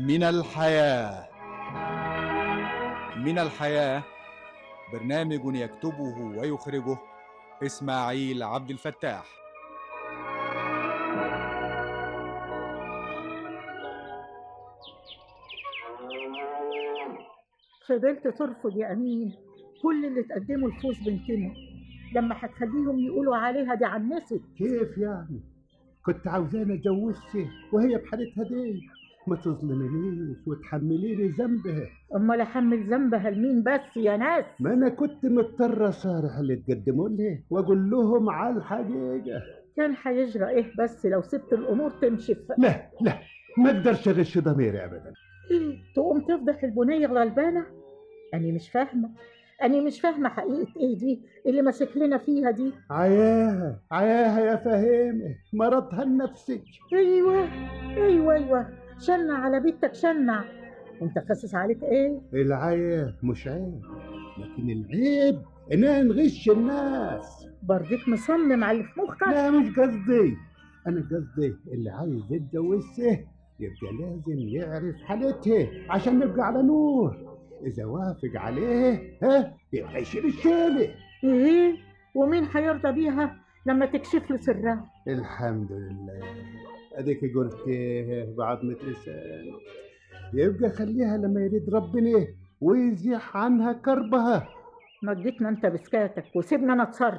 من الحياة من الحياة برنامج يكتبه ويخرجه إسماعيل عبد الفتاح فضلت ترفض يا أمين كل اللي تقدمه الفوز بنتنا لما هتخليهم يقولوا عليها دي عنست كيف يعني كنت عاوزاني اتجوزها وهي بحالتها دي ما تظلمنيش وتحمليني ذنبها امال احمل ذنبها لمين بس يا ناس ما انا كنت مضطر اصارح اللي تقدموا لي واقول لهم على الحقيقه كان هيجرى ايه بس لو سبت الامور تمشي في لا لا ما اقدرش اغش ضميري ابدا إيه؟ تقوم تفضح البنيه الغلبانه انا مش فاهمه انا مش فاهمه حقيقه ايه دي اللي ماسك لنا فيها دي عياها عياها يا فهيمه مرضها النفسي ايوه ايوه ايوه شنع على بيتك شنع انت خاسس عليك ايه العيب مش عيب لكن العيب اننا نغش الناس برضيك مصمم على اللي في مخك لا مش قصدي انا قصدي اللي عايز يتجوزها يبقى لازم يعرف حالتها عشان نبقى على نور اذا وافق عليه ها يبقى يشيل الشيله ايه ومين هيرضى بيها لما تكشف له سرها الحمد لله اديك قلت بعظمة لسان يبقى خليها لما يريد ربنا ويزيح عنها كربها ما اديتنا انت بسكاتك وسيبنا انا اتصرف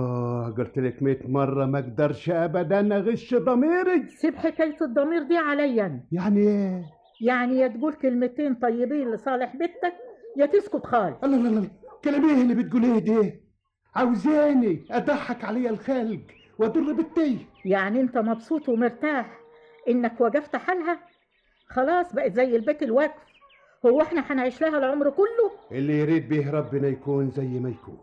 اه قلت لك 100 مرة ما اقدرش ابدا اغش ضميري سيب حكايه الضمير دي عليا أنا. يعني ايه؟ يعني يا تقول كلمتين طيبين لصالح بنتك يا تسكت خالص الله الله الله كلام ايه اللي بتقوليه ده؟ عاوزاني اضحك عليا الخلق واضر بنتي يعني انت مبسوط ومرتاح انك وقفت حالها خلاص بقت زي البيت الوقف هو احنا هنعيش لها العمر كله اللي يريد به ربنا يكون زي ما يكون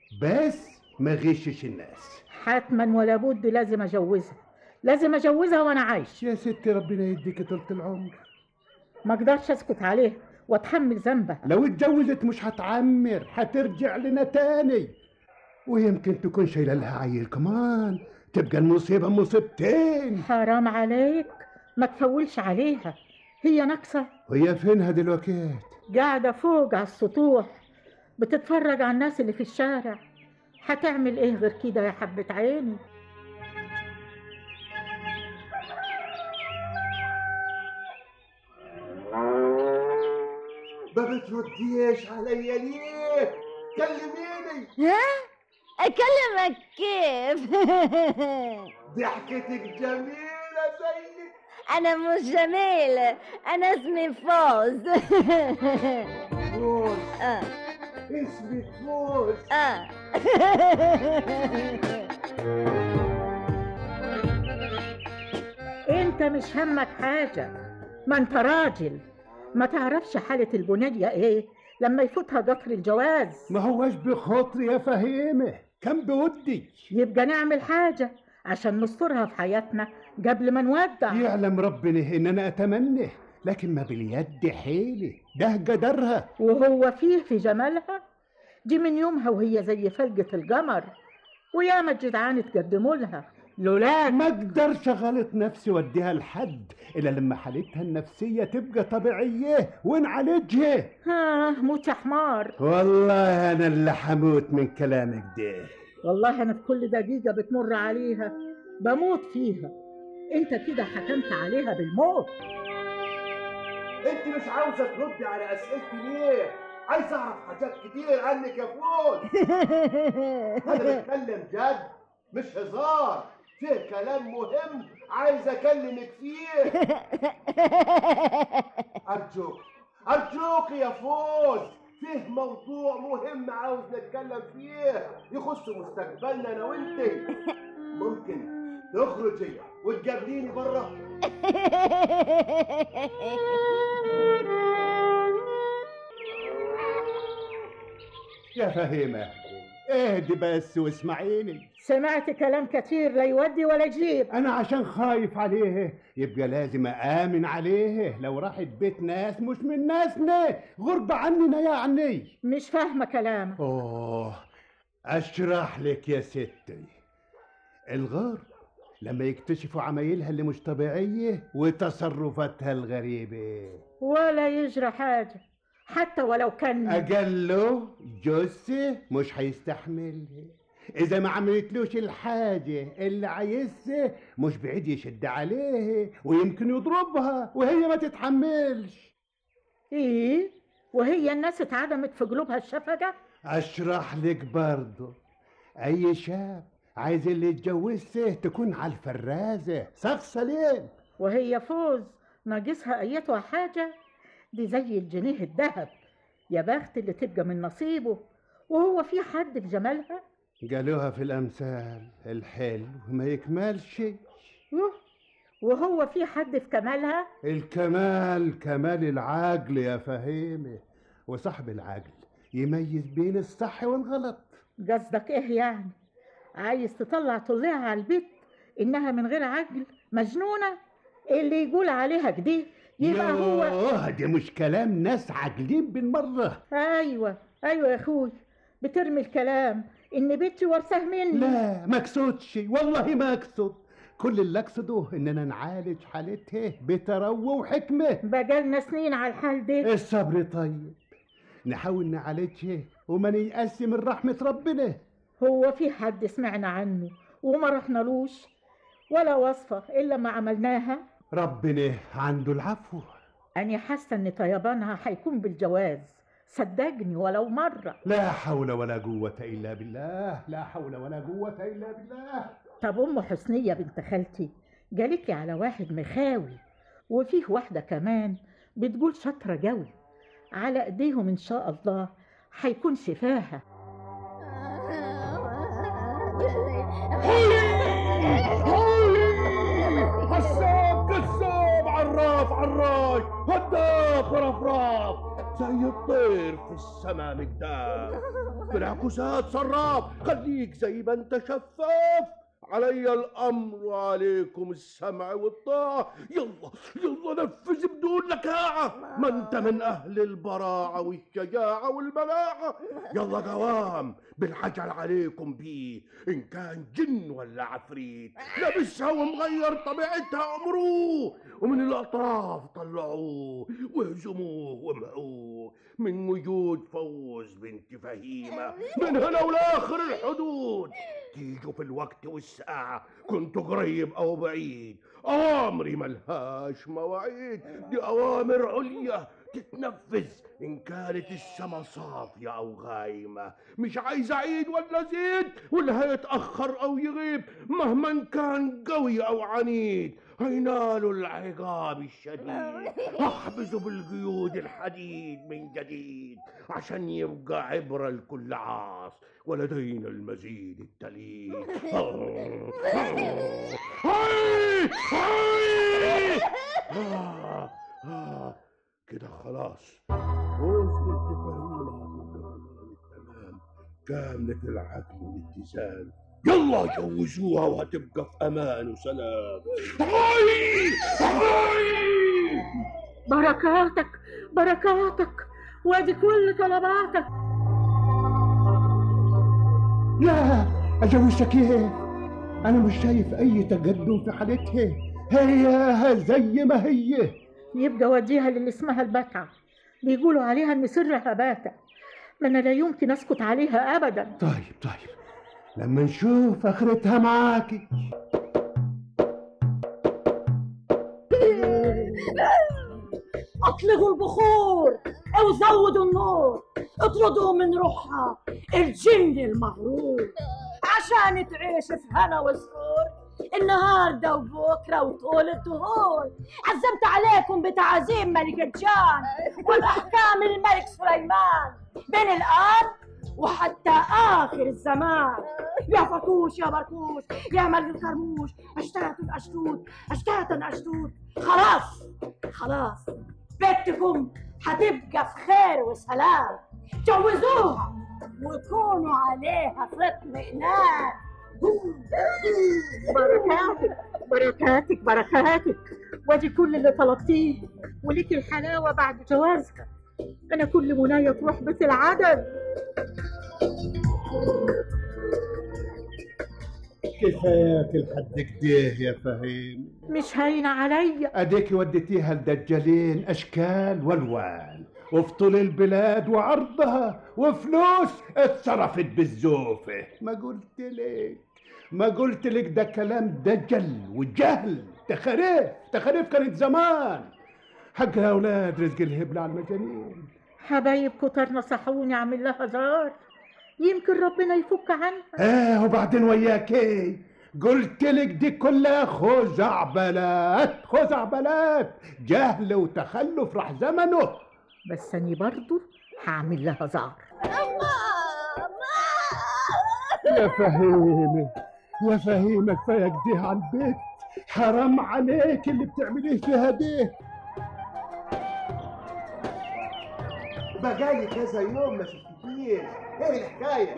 بس ما غشش الناس حتما ولا بد لازم اجوزها لازم اجوزها وانا عايش يا ستي ربنا يديك طولة العمر ما اقدرش اسكت عليها واتحمل ذنبها لو اتجوزت مش هتعمر هترجع لنا تاني ويمكن تكون شايله لها عيل كمان تبقى المصيبه مصيبتين حرام عليك ما تفولش عليها هي ناقصه وهي فينها دلوقتي قاعده فوق على السطوح بتتفرج على الناس اللي في الشارع هتعمل ايه غير كده يا حبه عيني ما بترديش عليا ليه كلميني ها اكلمك كيف ضحكتك جميله زيك انا مش جميلة انا اسمي فوز فوز اه اسمك فوز اه انت مش همك حاجة ما انت راجل ما تعرفش حالة البنية ايه لما يفوتها قطر الجواز ما هوش بخاطري يا فهيمه كان بودي يبقى نعمل حاجة عشان نسترها في حياتنا قبل ما نودع يعلم ربنا ان انا اتمنى لكن ما باليد حيلي ده قدرها وهو فيه في جمالها دي من يومها وهي زي فلقة القمر وياما الجدعان تقدموا لها لولاك ما اقدرش اغلط نفسي واديها لحد الا لما حالتها النفسيه تبقى طبيعيه ونعالجها ها موت يا حمار والله انا اللي حموت من كلامك ده والله انا في كل دقيقة بتمر عليها بموت فيها انت كده حكمت عليها بالموت انت مش عاوزه تردي على اسئلتي ليه عايز اعرف حاجات كتير عنك يا فوز انا بتكلم جد مش هزار فيه كلام مهم عايز اكلمك فيه ارجوك ارجوك يا فوز فيه موضوع مهم عاوز نتكلم فيه يخص مستقبلنا انا وانت ممكن تخرجي وتقابليني بره يا فهيمه اهدي بس واسمعيني سمعت كلام كتير لا يودي ولا يجيب انا عشان خايف عليه يبقى لازم امن عليه لو راحت بيت ناس مش من ناسنا غربة عننا يعني مش فاهمة كلامك اوه اشرح لك يا ستي الغرب لما يكتشفوا عمايلها اللي مش طبيعية وتصرفاتها الغريبة ولا يجرى حاجة حتى ولو كان أقله جثة مش هيستحملها إذا ما عملتلوش الحاجة اللي عايزها مش بعيد يشد عليه ويمكن يضربها وهي ما تتحملش ايه وهي الناس اتعدمت في قلوبها الشفقة أشرح لك برضه أي شاب عايز اللي يتجوزها تكون على الفرازة صف سليم وهي فوز ناقصها ايتها حاجة دي زي الجنيه الذهب يا بخت اللي تبقى من نصيبه وهو في حد في جمالها قالوها في الأمثال الحلو ما يكملش يوه، وهو في حد في كمالها الكمال كمال العقل يا فهيمة وصاحب العقل يميز بين الصح والغلط قصدك ايه يعني عايز تطلع طليعة على البيت انها من غير عقل مجنونة اللي يقول عليها كده يبقى هو يوه ده مش كلام ناس عاقلين بالمرة ايوه ايوه يا اخوي بترمي الكلام ان بنتي ورثاه مني لا ما اقصدش والله ما اقصد كل اللي اقصده اننا نعالج حالتها بتروى وحكمة بقالنا سنين على الحال ده الصبر طيب نحاول نعالجها وما نيأس من رحمة ربنا هو في حد سمعنا عنه وما رحنالوش ولا وصفة إلا ما عملناها ربنا عنده العفو أنا حاسة إن طيبانها هيكون بالجواز صدقني ولو مرة لا حول ولا قوة إلا بالله لا حول ولا قوة إلا بالله طب أم حسنية بنت خالتي قالت لي على واحد مخاوي وفيه واحدة كمان بتقول شاطرة جوي على ايديهم إن شاء الله هيكون شفاها قصاب قصاب عراف عراش هداف ورفراف زي الطير في السما مقدام بالعكوسات صراف خليك زي ما انت شفاف علي الامر وعليكم السمع والطاعه يلا يلا نفذ بدون لكاعه ما انت من اهل البراعه والشجاعه والملاحه يلا قوام بالعجل عليكم بيه ان كان جن ولا عفريت لابسها ومغير طبيعتها امروه ومن الاطراف طلعوه واهزموه وامحوه من وجود فوز بنت فهيمه من هنا ولاخر الحدود تيجوا في الوقت والساعة كنت قريب أو بعيد أوامري ملهاش مواعيد دي أوامر عليا تتنفذ إن كانت السما صافية أو غايمة مش عايز أعيد ولا زيد ولا هيتأخر أو يغيب مهما كان قوي أو عنيد هينالوا العقاب الشديد احبسوا بالقيود الحديد من جديد عشان يبقى عبرة لكل عاص ولدينا المزيد التليد هاي هاي آه آه كده خلاص وصلت تفهمها تمام كاملة العقل والاتزان يلا جوزوها وهتبقى في امان وسلام هاي هاي بركاتك بركاتك وادي كل طلباتك لا أجوزها كيف أنا مش شايف أي تقدم في حالتها هي زي ما هي يبقى وديها للي اسمها البتعة بيقولوا عليها ان سرها باتة ما انا لا يمكن اسكت عليها ابدا طيب طيب لما نشوف آخرتها معاكي اطلقوا البخور او زودوا النور اطردوا من روحها الجن المغرور عشان تعيش في هنا وسرور النهارده وبكره وطول الدهور عزمت عليكم بتعازيم ملك الجان والاحكام الملك سليمان بين الان وحتى اخر الزمان يا فطوش يا بركوش يا ملك الكرموش اشتات اشتوت اشتات اشتوت خلاص خلاص بنتكم هتبقى في خير وسلام جوزوها وكونوا عليها في اطمئنان بركاتك بركاتك بركاتك وادي كل اللي طلبتيه وليك الحلاوة بعد جوازها انا كل مناية تروح بيت العدد كفاياك لحد كده يا فهيم مش هاينة عليا اديك وديتيها لدجالين اشكال والوان وفي طول البلاد وعرضها وفلوس اتصرفت بالزوفه ما قلت لك ما قلت لك ده كلام دجل وجهل تخاريف تخاريف كانت زمان حق يا اولاد رزق الهبل على المجانين حبايب كتر نصحوني اعمل لها زار يمكن ربنا يفك عنها اه وبعدين وياك ايه قلت لك دي كلها خزعبلات خزعبلات جهل وتخلف راح زمنه بس اني برضو هعمل لها زار يا فهيمة يا فهيمة كفاية كده على البيت حرام عليك اللي بتعمليه فيها ده بقالي كذا يوم ما شفتكيش ايه الحكايه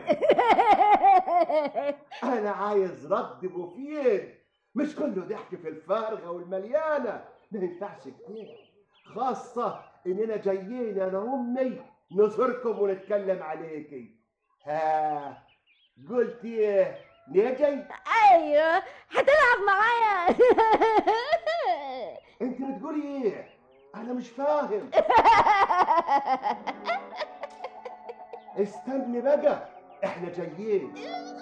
انا عايز رد مفيد مش كله ضحك في الفارغه والمليانه ما ينفعش كتير خاصه اننا جايين انا وامي نزوركم ونتكلم عليكي ها قلت ايه نيجي ايوه هتلعب معايا انت بتقولي ايه انا مش فاهم استني بقى احنا جايين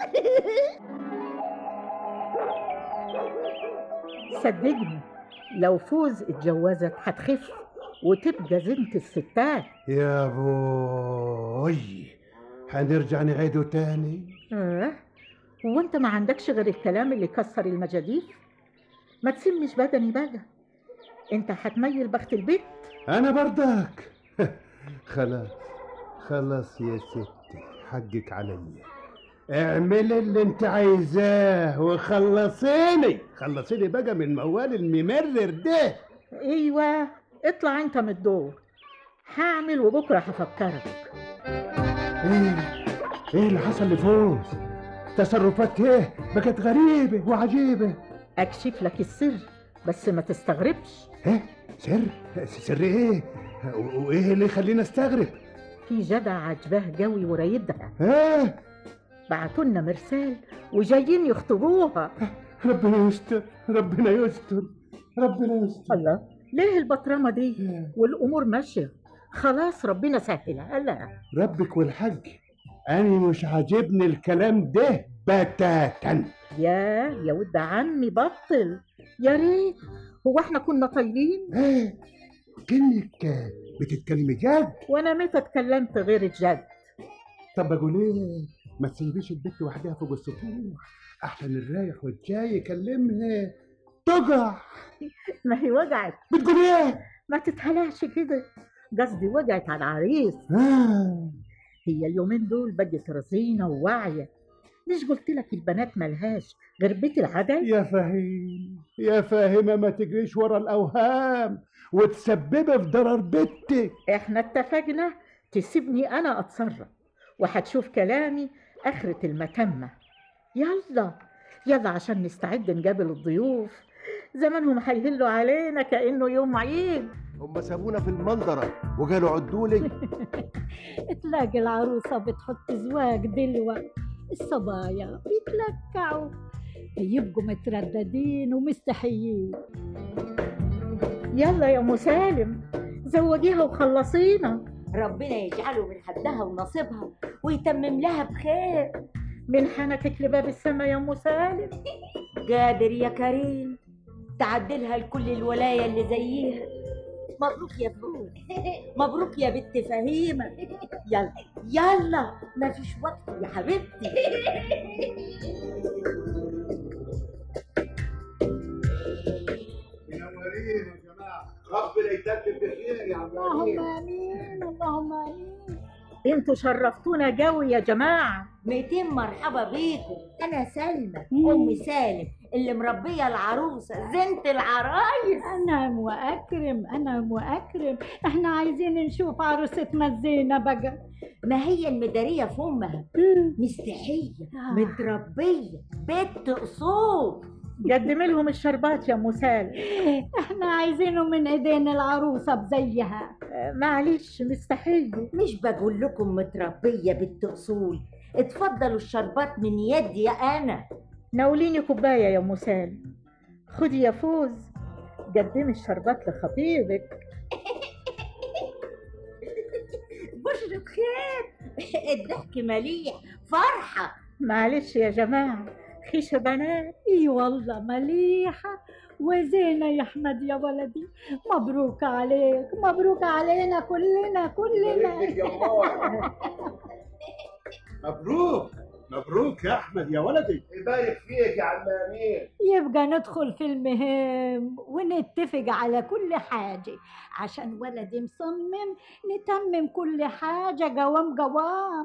صدقني لو فوز اتجوزت هتخف وتبقى زنت الستات يا بوي هنرجع نعيده تاني اه هو انت ما عندكش غير الكلام اللي كسر المجاديف ما تسمش بدني بقى انت هتميل بخت البيت انا برضك خلاص خلاص يا ستي حقك عليا اعملي اللي انت عايزاه وخلصيني خلصيني بقى من موال الممرر ده ايوه اطلع انت من الدور هعمل وبكره هفكرك ايه ايه اللي حصل لفوز تصرفات ايه بقت غريبة وعجيبة اكشف لك السر بس ما تستغربش ايه سر سر ايه و- وايه اللي يخلينا استغرب في جدع عجباه جوي ورايدها ايه بعتولنا مرسال وجايين يخطبوها ربنا يستر ربنا يستر ربنا يستر الله ليه البطرمه دي والامور ماشيه خلاص ربنا سهلها لها ربك والحج انا مش عاجبني الكلام ده بتاتا يا يا ود عمي بطل يا ريت هو احنا كنا طايلين ايه كنك بتتكلمي جد وانا متى اتكلمت غير الجد طب بقول ايه ما تسيبيش البت وحدها فوق السطوح احسن الرايح والجاي يكلمها تقع ما هي وجعت بتقول ايه ما تتهلعش كده قصدي وجعت على العريس آه. هي اليومين دول بقت رزينه وواعيه مش قلت لك البنات ملهاش غير بيت العدل يا فهيم يا فاهمة ما تجريش ورا الأوهام وتسببي في ضرر بنتك احنا اتفقنا تسيبني انا اتصرف وهتشوف كلامي اخرة المتمة يلا يلا عشان نستعد نقابل الضيوف زمانهم هيهلوا علينا كأنه يوم عيد هم سابونا في المنظرة وقالوا عدوا لي تلاقي العروسة بتحط زواج دلوة الصبايا بيتلكعوا يبقوا مترددين ومستحيين يلا يا ام سالم زوجيها وخلصينا ربنا يجعله من حدها ونصيبها ويتمم لها بخير من حنكك لباب السما يا ام سالم قادر يا كريم تعدلها لكل الولاية اللي زيها مبروك يا فوز مبروك يا بنت فهيمة يلا يلا ما فيش وقت يا حبيبتي منورين يا جماعة ربنا يتمم بخير يا عم اللهم امين اللهم امين انتوا شرفتونا قوي يا جماعة 200 مرحبا بيكم انا سلمى مم. ام سالم اللي مربيه العروسه زنت العرايس انعم واكرم انعم واكرم احنا عايزين نشوف عروستنا الزينه بقى ما هي المداريه في امها مستحيه آه. متربيه بنت اصول قدم لهم الشربات يا ام سالم احنا عايزينه من ايدين العروسه بزيها آه، معلش مستحيل مش بقول لكم متربيه بنت اصول اتفضلوا الشربات من يدي انا ناوليني كوباية يا أم سالم خدي يا فوز قدمي الشربات لخطيبك بشرة خير الضحك مليح فرحة معلش يا جماعة خيشة بنات اي والله مليحة وزينة يا احمد يا ولدي مبروك عليك مبروك علينا كلنا كلنا مبروك مبروك يا احمد يا ولدي يبارك فيك يا عم امين يبقى ندخل في المهم ونتفق على كل حاجة عشان ولدي مصمم نتمم كل حاجة قوام قوام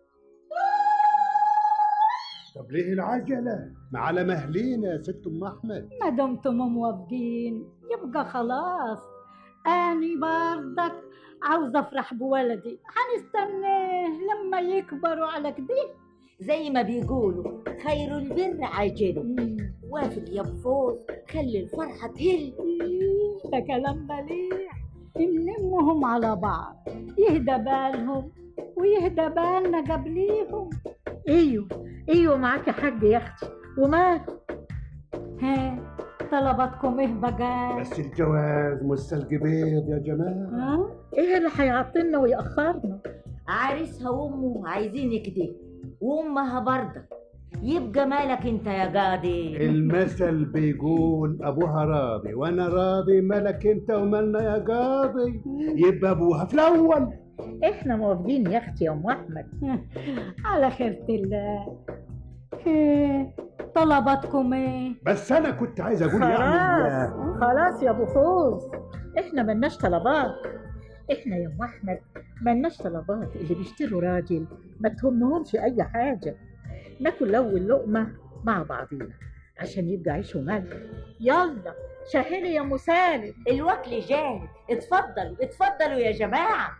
طب ليه العجله ما على مهلينا يا ست ام احمد ما دمتم موافقين يبقى خلاص أني برضك عاوزة أفرح بولدي هنستناه لما يكبروا على كده زي ما بيقولوا خير البر عاجله مم. وافق يا بفوز خلي الفرحة تهل إيه، ده كلام مليح نلمهم على بعض يهدى بالهم ويهدى بالنا قبليهم ايوه ايوه معاك يا حاج يا اختي ومال ها طلباتكم ايه بقى بس الجواز مستلقي بيض يا جماعه ها ايه اللي هيعطلنا ويأخرنا عريسها وامه عايزين كده وامها برضه يبقى مالك انت يا قاضي المثل بيقول ابوها راضي وانا راضي مالك انت ومالنا يا قاضي يبقى ابوها في الاول احنا موافقين يا اختي يا ام احمد على خيرة الله ها، طلباتكم ايه بس انا كنت عايز اقول يعني خلاص خلاص يا ابو فوز احنا ملناش طلبات احنا يا ام احمد ملناش طلبات اللي بيشتروا راجل ما تهمهمش اي حاجه ناكل اول لقمه مع بعضينا عشان يبقى عيش وملح يلا شهلي يا ام سالم الوكل جاهز اتفضلوا اتفضلوا يا جماعة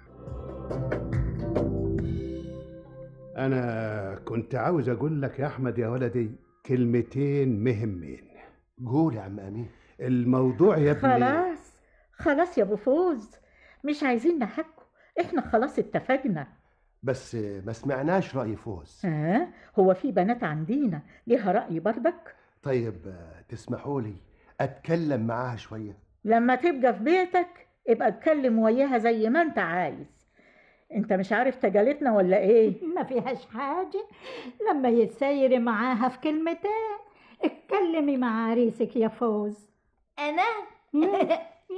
انا كنت عاوز اقول لك يا احمد يا ولدي كلمتين مهمين قول يا عم امين الموضوع يا ابني خلاص خلاص يا ابو فوز مش عايزين نحكوا احنا خلاص اتفقنا بس ما سمعناش راي فوز ها هو في بنات عندينا ليها رأي برضك طيب آه، تسمحوا لي اتكلم معاها شويه لما تبقى في بيتك ابقى اتكلم وياها زي ما انت عايز انت مش عارف تجالتنا ولا ايه ما فيهاش حاجة لما يتسيري معاها في كلمتين اتكلمي مع عريسك يا فوز انا مم.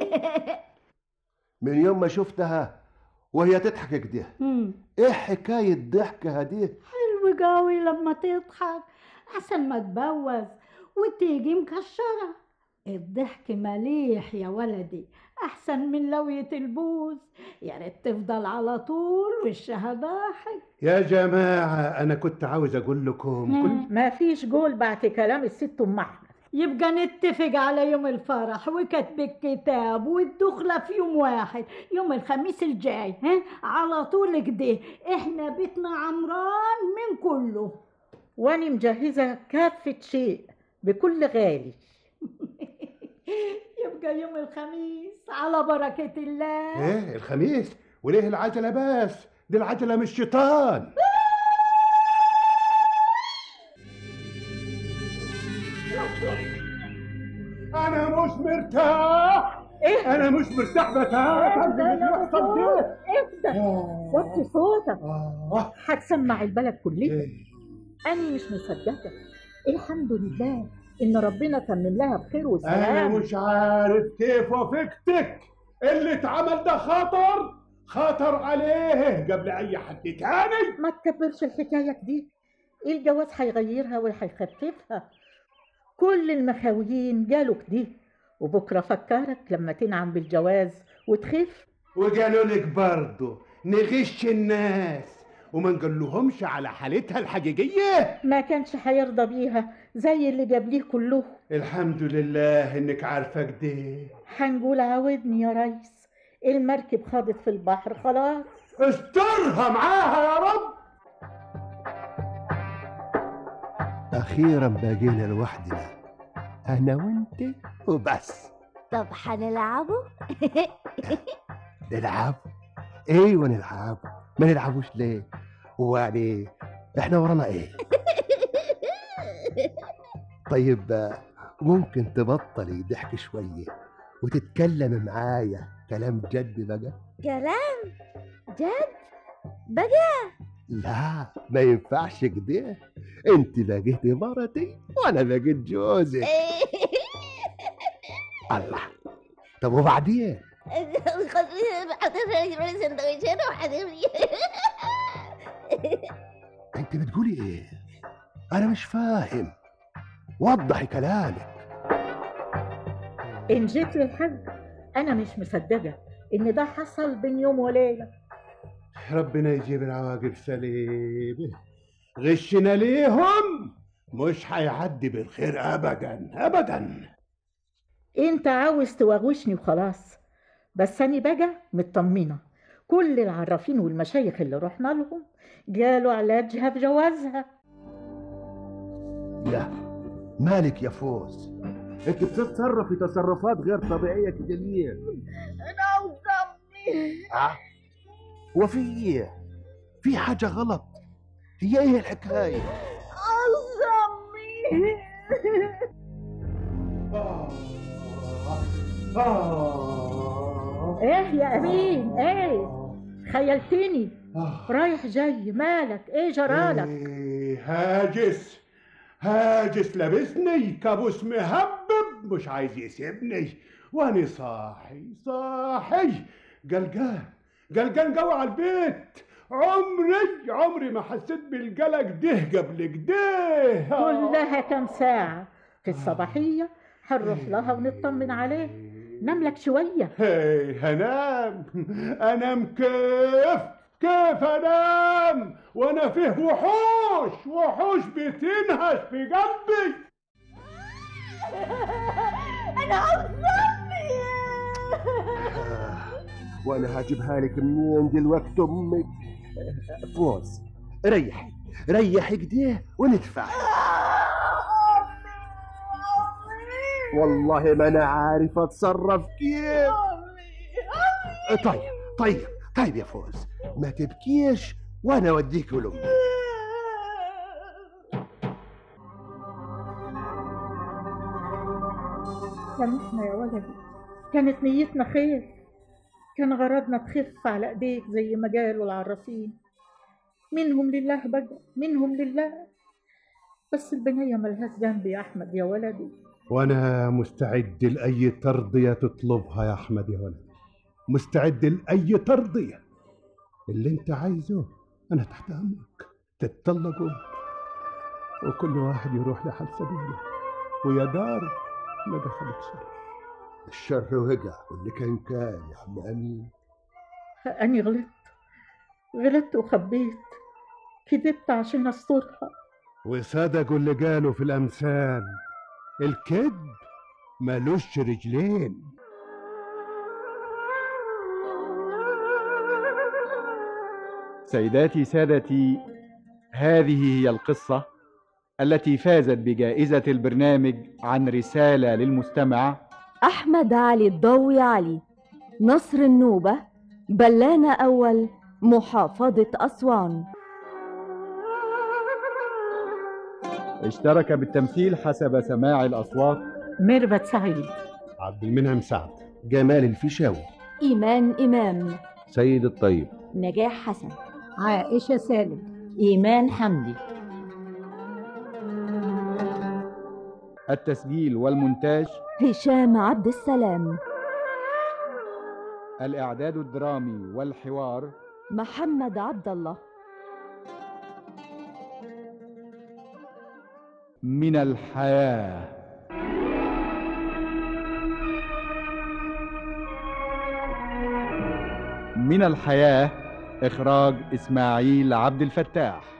من يوم ما شفتها وهي تضحك كده مم. ايه حكايه ضحكها دي حلو قوي لما تضحك أحسن ما تبوز وتيجي مكشرة الضحك مليح يا ولدي أحسن من لوية البوز يا ريت تفضل على طول وشها ضاحك يا جماعه انا كنت عاوز اقول لكم كنت ما فيش جول بعد كلام الست ام احمد يبقى نتفق على يوم الفرح وكتب الكتاب والدخلة في يوم واحد يوم الخميس الجاي ها على طول كده احنا بيتنا عمران من كله واني مجهزه كافه شيء بكل غالي يبقى يوم الخميس على بركة الله ايه الخميس وليه العجله بس دي العجله مش شيطان انا مش مرتاح ايه انا مش مرتاح بتاتا اللي بيحصل ده ابدا وطي صوتك آه. هتسمع البلد كلها إيه. انا مش مصدقه الحمد لله ان ربنا تمم لها بخير انا وسلام مش عارف كيف وافقتك اللي اتعمل ده خطر خطر عليه قبل اي حد تاني ما تكبرش الحكايه دي الجواز هيغيرها وهيخففها كل المخاويين جالوا كده وبكره فكرك لما تنعم بالجواز وتخف وقالوا لك برضه نغش الناس وما نقولهمش على حالتها الحقيقيه ما كانش هيرضى بيها زي اللي جابليه كله الحمد لله انك عارفه كده هنقول عاودني يا ريس المركب خاضت في البحر خلاص استرها معاها يا رب اخيرا بقينا لوحدنا انا وانت وبس طب هنلعبوا نلعب ايوه نلعب ما نلعبوش ليه هو يعني احنا ورانا ايه طيب آه، ممكن تبطلي ضحك شوية وتتكلم معايا كلام جد بقى كلام جد بقى لا ما ينفعش كده انت بقيت مرتي وانا بقيت جوزك الله طب وبعدين سندوتشين وحبيبي انت بتقولي ايه انا مش فاهم وضحي كلامك إن جيت للحج أنا مش مصدقة إن ده حصل بين يوم وليلة ربنا يجيب العواقب سليمة غشنا ليهم مش هيعدي بالخير ابدا ابدا أنت عاوز توغوشني وخلاص بس أنا بقى مطمنة كل العرافين والمشايخ اللي رحنا لهم قالوا علاجها بجوازها لا مالك يا فوز انت بتتصرفي تصرفات غير طبيعيه كده ليه انا عاوز امي ها وفي ايه في حاجه غلط هي ايه الحكايه عاوز امي إيه يا أمين إيه خيلتني رايح جاي مالك إيه جرالك إيه، هاجس هاجس لابسني كابوس مهبب مش عايز يسيبني وانا صاحي صاحي قلقان قلقان جوه على البيت عمري عمري ما حسيت بالقلق ده قبل كده كلها كام ساعة في الصباحية هنروح لها ونطمن عليه نام لك شوية هي هنام انام كيف كيف انام وانا فيه وحوش وحوش بتنهش في قلبي انا عاوز امي وانا هجيبها لك منين دلوقتي امك فوز ريحي ريحي كده وندفع والله ما انا عارف اتصرف كيف طيب طيب طيب يا فوز ما تبكيش وانا اوديك لامك سامحنا يا ولدي كانت نيتنا خير كان غرضنا تخف على ايديك زي ما قالوا العرافين منهم لله بقى منهم لله بس البنية ملهاش ذنب يا أحمد يا ولدي وانا مستعد لاي ترضيه تطلبها يا احمد يا ولد مستعد لاي ترضيه اللي انت عايزه انا تحت امرك تتطلقوا وكل واحد يروح لحال سبيله ويا دار ما دخلك شر الشر وقع واللي كان كان يا عم امين أني غلطت غلطت وخبيت كذبت عشان أسترها وصدقوا اللي قالوا في الامثال الكذب ملوش رجلين سيداتي سادتي هذه هي القصة التي فازت بجائزة البرنامج عن رسالة للمستمع أحمد علي الضوي علي نصر النوبة بلانة أول محافظة أسوان اشترك بالتمثيل حسب سماع الأصوات ميرفت سعيد عبد المنعم سعد جمال الفيشاوي إيمان إمام سيد الطيب نجاح حسن عائشة سالم ايمان حمدي التسجيل والمونتاج هشام عبد السلام الإعداد الدرامي والحوار محمد عبد الله من الحياة من الحياة إخراج إسماعيل عبد الفتاح